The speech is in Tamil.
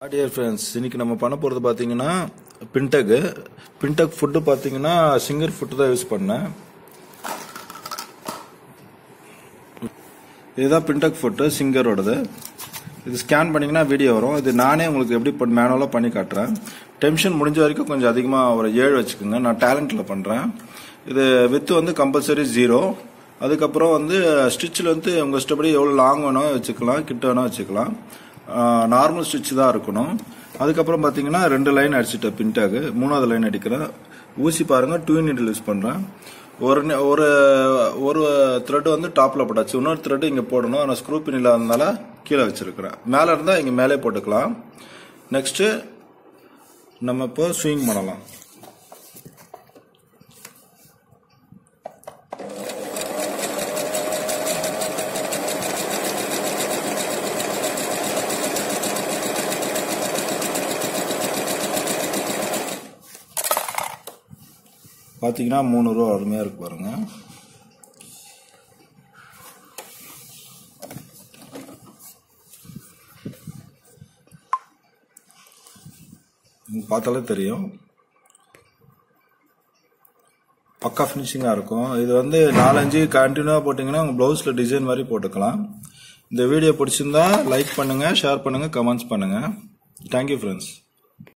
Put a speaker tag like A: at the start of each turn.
A: டியர் ஃப்ரெண்ட்ஸ் இன்னைக்கு நம்ம பண்ண போகிறது பார்த்தீங்கன்னா பின்டக்கு பின்டக் ஃபுட்டு பார்த்தீங்கன்னா சிங்கர் ஃபுட்டு தான் யூஸ் பண்ணேன் இதுதான் பின்டக் ஃபுட்டு சிங்கரோடது இது ஸ்கேன் பண்ணிங்கன்னா வீடியோ வரும் இது நானே உங்களுக்கு எப்படி பண்ண மேனுவலாக பண்ணி காட்டுறேன் டென்ஷன் முடிஞ்ச வரைக்கும் கொஞ்சம் அதிகமாக ஒரு ஏழு வச்சுக்கோங்க நான் டேலண்ட்டில் பண்ணுறேன் இது வித்து வந்து கம்பல்சரி ஜீரோ அதுக்கப்புறம் வந்து ஸ்டிச்சில் வந்து உங்கள் இஷ்டப்படி எவ்வளோ லாங் வேணும் வச்சுக்கலாம் கிட்ட வேணால் வச்சுக்கலாம் நார்மல் ஸ்டிச் தான் இருக்கணும் அதுக்கப்புறம் பார்த்தீங்கன்னா ரெண்டு லைன் அடிச்சிட்டேன் பின்டாகு மூணாவது லைன் அடிக்கிறேன் ஊசி பாருங்க டூ நீடில் யூஸ் பண்ணுறேன் ஒரு நி- ஒரு ஒரு த்ரெட் வந்து டாப்பில் போட்டாச்சு இன்னொரு த்ரெட் இங்கே போடணும் ஆனால் ஸ்க்ரூ பின் இல்லாதனால கீழே வச்சிருக்கிறேன் மேலே இருந்தால் இங்கே மேலே போட்டுக்கலாம் நெக்ஸ்ட்டு நம்ம இப்போ ஸ்விங் பண்ணலாம் பார்த்தீங்கன்னா மூணு ரூபா அருமையாக இருக்கு பாருங்க உங்களுக்கு பார்த்தாலே தெரியும் பக்கா ஃபினிஷிங்காக இருக்கும் இது வந்து நாலஞ்சு கண்டினியூவாக போட்டிங்கன்னா உங்கள் ப்ளவுஸில் டிசைன் மாதிரி போட்டுக்கலாம் இந்த வீடியோ பிடிச்சிருந்தா லைக் பண்ணுங்கள் ஷேர் பண்ணுங்கள் கமெண்ட்ஸ் பண்ணுங்கள் தேங்க்யூ ஃப்ரெண்ட்ஸ்